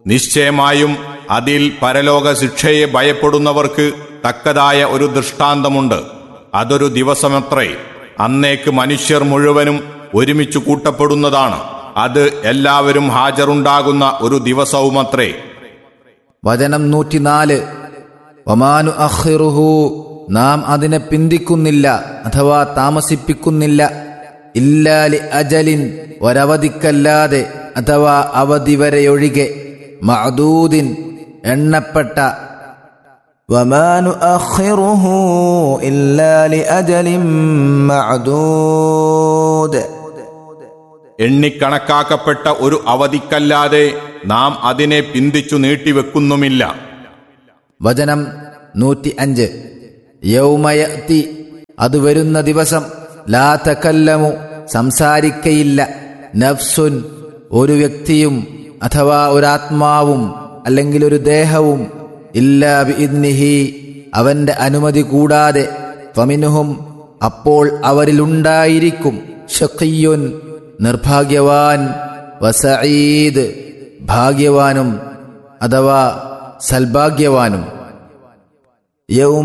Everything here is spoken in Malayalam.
നിശ്ചയമായും അതിൽ പരലോക ശിക്ഷയെ ഭയപ്പെടുന്നവർക്ക് തക്കതായ ഒരു ദൃഷ്ടാന്തമുണ്ട് അതൊരു ദിവസമത്രേ അന്നേക്ക് മനുഷ്യർ മുഴുവനും ഒരുമിച്ച് കൂട്ടപ്പെടുന്നതാണ് അത് എല്ലാവരും ഹാജറുണ്ടാകുന്ന ഒരു ദിവസവുമത്രേ വചനം നൂറ്റിനാല് ഒമാനു അഖിറുഹു നാം അതിനെ പിന്തിക്കുന്നില്ല അഥവാ താമസിപ്പിക്കുന്നില്ല ഇല്ലാലി അജലിൻ ഒരവധിക്കല്ലാതെ അഥവാ അവധി വരെയൊഴികെ മഅദൂദിൻ എണ്ണപ്പെട്ട وما نؤخره إلا لأجل معدود എണ്ണിക്കണക്കാക്കപ്പെട്ട ഒരു അവധിക്കല്ലാതെ നാം അതിനെ പിന്തിച്ചു നീട്ടിവെക്കുന്നുമില്ല വചനം നൂറ്റി അഞ്ച് യൗമയത്തി അത് വരുന്ന ദിവസം ലാ തകല്ലമു സംസാരിക്കയില്ല നഫ്സുൻ ഒരു വ്യക്തിയും അഥവാ ഒരാത്മാവും അല്ലെങ്കിൽ ഒരു ദേഹവും ഇല്ലാ ബിഇദ്നിഹി അവന്റെ അനുമതി കൂടാതെ ഫമിനുഹും അപ്പോൾ അവരിലുണ്ടായിരിക്കും ഷഖിയുൻ നിർഭാഗ്യവാൻ വസഈദ് ഭാഗ്യവാനും അഥവാ സൽഭാഗ്യവാനും يوم